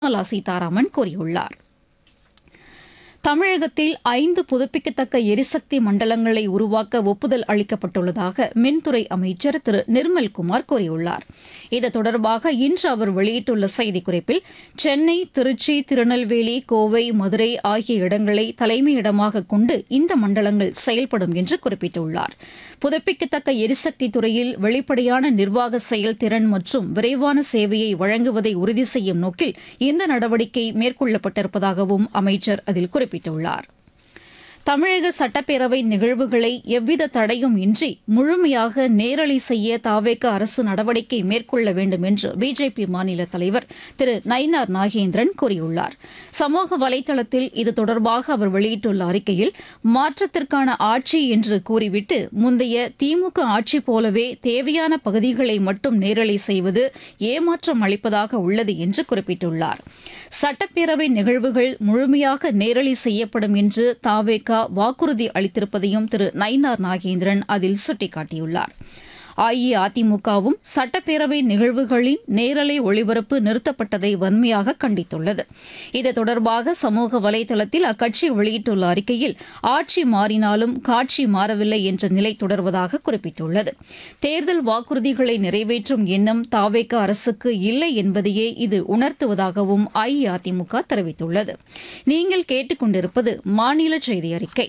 நிர்மலா சீதாராமன் கூறியுள்ளார் தமிழகத்தில் ஐந்து புதுப்பிக்கத்தக்க எரிசக்தி மண்டலங்களை உருவாக்க ஒப்புதல் அளிக்கப்பட்டுள்ளதாக மின்துறை அமைச்சர் திரு நிர்மல்குமார் கூறியுள்ளார் இது தொடர்பாக இன்று அவர் வெளியிட்டுள்ள செய்திக்குறிப்பில் சென்னை திருச்சி திருநெல்வேலி கோவை மதுரை ஆகிய இடங்களை தலைமையிடமாக கொண்டு இந்த மண்டலங்கள் செயல்படும் என்று குறிப்பிட்டுள்ளார் புதுப்பிக்கத்தக்க எரிசக்தி துறையில் வெளிப்படையான நிர்வாக செயல்திறன் மற்றும் விரைவான சேவையை வழங்குவதை உறுதி செய்யும் நோக்கில் இந்த நடவடிக்கை மேற்கொள்ளப்பட்டிருப்பதாகவும் அமைச்சர் அதில் குறிப்பிட்டுள்ளார் தமிழக சட்டப்பேரவை நிகழ்வுகளை எவ்வித தடையும் இன்றி முழுமையாக நேரலை செய்ய தாவேக அரசு நடவடிக்கை மேற்கொள்ள வேண்டும் என்று பிஜேபி மாநில தலைவர் திரு நயினார் நாகேந்திரன் கூறியுள்ளார் சமூக வலைதளத்தில் இது தொடர்பாக அவர் வெளியிட்டுள்ள அறிக்கையில் மாற்றத்திற்கான ஆட்சி என்று கூறிவிட்டு முந்தைய திமுக ஆட்சி போலவே தேவையான பகுதிகளை மட்டும் நேரலை செய்வது ஏமாற்றம் அளிப்பதாக உள்ளது என்று குறிப்பிட்டுள்ளார் சட்டப்பேரவை நிகழ்வுகள் முழுமையாக நேரலை செய்யப்படும் என்று தாவேக வாக்குறுதி அளித்திருப்பதையும் திரு நயினார் நாகேந்திரன் அதில் சுட்டிக்காட்டியுள்ளார் அஇஅதிமுகவும் சட்டப்பேரவை நிகழ்வுகளின் நேரலை ஒளிபரப்பு நிறுத்தப்பட்டதை வன்மையாக கண்டித்துள்ளது இது தொடர்பாக சமூக வலைதளத்தில் அக்கட்சி வெளியிட்டுள்ள அறிக்கையில் ஆட்சி மாறினாலும் காட்சி மாறவில்லை என்ற நிலை தொடர்வதாக குறிப்பிட்டுள்ளது தேர்தல் வாக்குறுதிகளை நிறைவேற்றும் எண்ணம் தாவேக அரசுக்கு இல்லை என்பதையே இது உணர்த்துவதாகவும் அஇஅதிமுக தெரிவித்துள்ளது நீங்கள் கேட்டுக்கொண்டிருப்பது மாநில செய்தி அறிக்கை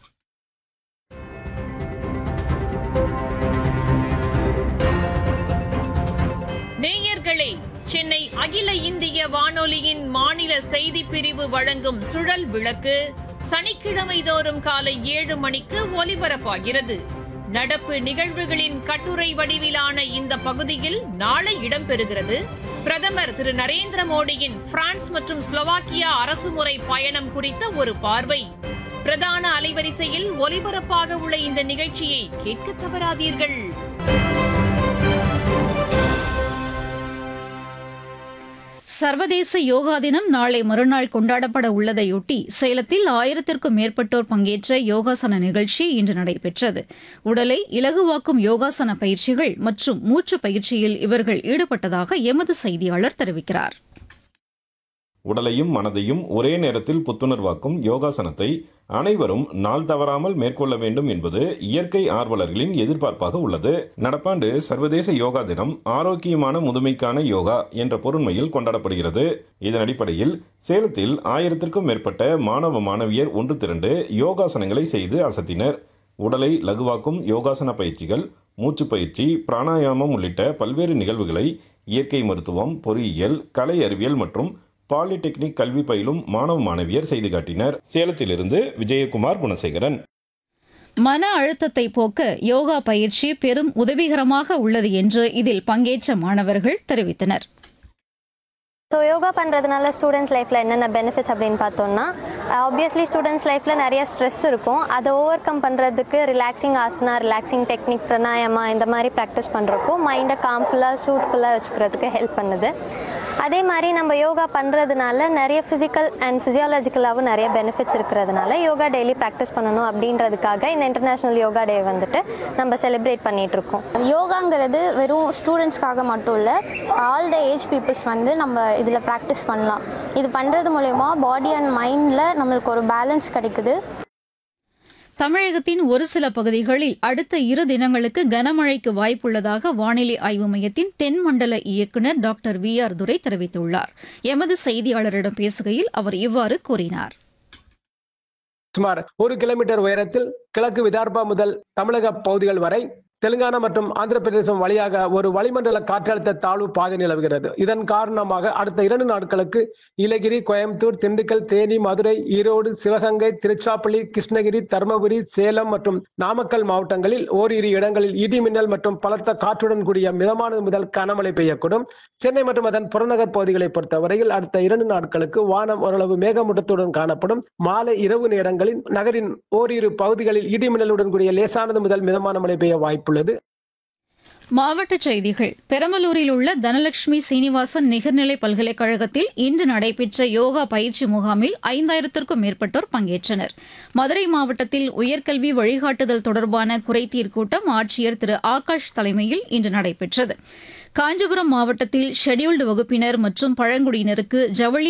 நேயர்களே சென்னை அகில இந்திய வானொலியின் மாநில செய்திப் பிரிவு வழங்கும் சுழல் விளக்கு சனிக்கிழமை தோறும் காலை ஏழு மணிக்கு ஒலிபரப்பாகிறது நடப்பு நிகழ்வுகளின் கட்டுரை வடிவிலான இந்த பகுதியில் நாளை இடம்பெறுகிறது பிரதமர் திரு நரேந்திர மோடியின் பிரான்ஸ் மற்றும் ஸ்லோவாக்கியா அரசுமுறை பயணம் குறித்த ஒரு பார்வை பிரதான அலைவரிசையில் ஒலிபரப்பாக உள்ள இந்த நிகழ்ச்சியை கேட்க தவறாதீர்கள் சர்வதேச யோகா தினம் நாளை மறுநாள் கொண்டாடப்பட உள்ளதையொட்டி சேலத்தில் ஆயிரத்திற்கும் மேற்பட்டோர் பங்கேற்ற யோகாசன நிகழ்ச்சி இன்று நடைபெற்றது உடலை இலகுவாக்கும் யோகாசன பயிற்சிகள் மற்றும் மூச்சு பயிற்சியில் இவர்கள் ஈடுபட்டதாக எமது செய்தியாளர் தெரிவிக்கிறார் உடலையும் மனதையும் ஒரே நேரத்தில் புத்துணர்வாக்கும் யோகாசனத்தை அனைவரும் நாள் தவறாமல் மேற்கொள்ள வேண்டும் என்பது இயற்கை ஆர்வலர்களின் எதிர்பார்ப்பாக உள்ளது நடப்பாண்டு சர்வதேச யோகா தினம் ஆரோக்கியமான முதுமைக்கான யோகா என்ற பொருண்மையில் கொண்டாடப்படுகிறது இதன் அடிப்படையில் சேலத்தில் ஆயிரத்திற்கும் மேற்பட்ட மாணவ மாணவியர் ஒன்று திரண்டு யோகாசனங்களை செய்து அசத்தினர் உடலை லகுவாக்கும் யோகாசன பயிற்சிகள் மூச்சு பயிற்சி பிராணாயாமம் உள்ளிட்ட பல்வேறு நிகழ்வுகளை இயற்கை மருத்துவம் பொறியியல் கலை அறிவியல் மற்றும் பாலிடெக்னிக் கல்வி பயிலும் மாணவ மாணவியர் செய்து காட்டினர் சேலத்திலிருந்து விஜயகுமார் குணசேகரன் மன அழுத்தத்தை போக்க யோகா பயிற்சி பெரும் உதவிகரமாக உள்ளது என்று இதில் பங்கேற்ற மாணவர்கள் தெரிவித்தனர் ஸோ யோகா பண்ணுறதுனால ஸ்டூடெண்ட்ஸ் லைஃப்பில் என்னென்ன பெனிஃபிட்ஸ் அப்படின்னு பார்த்தோம்னா ஆப்வியஸ்லி ஸ்டூடெண்ட்ஸ் லைஃப்பில் நிறைய ஸ்ட்ரெஸ் இருக்கும் அதை ஓவர் கம் பண்ணுறதுக்கு relaxing asana relaxing technique pranayama இந்த மாதிரி ப்ராக்டிஸ் பண்ணுறப்போ மைண்டை காம்ஃபுல்லாக சூத்ஃபுல்லாக வச்சுக்கிறதுக்கு ஹெல்ப் பண்ணுது அதே மாதிரி நம்ம யோகா பண்ணுறதுனால நிறைய ஃபிசிக்கல் அண்ட் ஃபிசியாலஜிக்கலாகவும் நிறைய பெனிஃபிட்ஸ் இருக்கிறதுனால யோகா டெய்லி ப்ராக்டிஸ் பண்ணணும் அப்படின்றதுக்காக இந்த இன்டர்நேஷ்னல் யோகா டே வந்துட்டு நம்ம செலிப்ரேட் பண்ணிகிட்ருக்கோம் யோகாங்கிறது வெறும் ஸ்டூடெண்ட்ஸ்க்காக மட்டும் இல்லை ஆல் த ஏஜ் பீப்புள்ஸ் வந்து நம்ம இதில் ப்ராக்டிஸ் பண்ணலாம் இது பண்ணுறது மூலயமா பாடி அண்ட் மைண்டில் நம்மளுக்கு ஒரு பேலன்ஸ் கிடைக்குது தமிழகத்தின் ஒரு சில பகுதிகளில் அடுத்த இரு தினங்களுக்கு கனமழைக்கு வாய்ப்புள்ளதாக வானிலை ஆய்வு மையத்தின் தென்மண்டல இயக்குநர் டாக்டர் வி ஆர் துரை தெரிவித்துள்ளார் எமது செய்தியாளரிடம் பேசுகையில் அவர் இவ்வாறு கூறினார் சுமார் ஒரு கிலோமீட்டர் உயரத்தில் கிழக்கு விதார்பா முதல் தமிழக பகுதிகள் வரை தெலுங்கானா மற்றும் ஆந்திர பிரதேசம் வழியாக ஒரு வளிமண்டல காற்றழுத்த தாழ்வு பாதை நிலவுகிறது இதன் காரணமாக அடுத்த இரண்டு நாட்களுக்கு நீலகிரி கோயம்புத்தூர் திண்டுக்கல் தேனி மதுரை ஈரோடு சிவகங்கை திருச்சாப்பள்ளி கிருஷ்ணகிரி தருமபுரி சேலம் மற்றும் நாமக்கல் மாவட்டங்களில் ஓரிரு இடங்களில் இடி மின்னல் மற்றும் பலத்த காற்றுடன் கூடிய மிதமானது முதல் கனமழை பெய்யக்கூடும் சென்னை மற்றும் அதன் புறநகர் பகுதிகளை பொறுத்தவரையில் அடுத்த இரண்டு நாட்களுக்கு வானம் ஓரளவு மேகமூட்டத்துடன் காணப்படும் மாலை இரவு நேரங்களில் நகரின் ஓரிரு பகுதிகளில் இடி மின்னலுடன் கூடிய லேசானது முதல் மிதமான மழை பெய்ய வாய்ப்புள்ளது மாவட்டச் செய்திகள் பெரம்பலூரில் உள்ள தனலட்சுமி சீனிவாசன் நிகர்நிலை பல்கலைக்கழகத்தில் இன்று நடைபெற்ற யோகா பயிற்சி முகாமில் ஐந்தாயிரத்திற்கும் மேற்பட்டோர் பங்கேற்றனர் மதுரை மாவட்டத்தில் உயர்கல்வி வழிகாட்டுதல் தொடர்பான குறைதீர் கூட்டம் ஆட்சியர் திரு ஆகாஷ் தலைமையில் இன்று நடைபெற்றது காஞ்சிபுரம் மாவட்டத்தில் ஷெட்யூல்டு வகுப்பினர் மற்றும் பழங்குடியினருக்கு ஜவுளி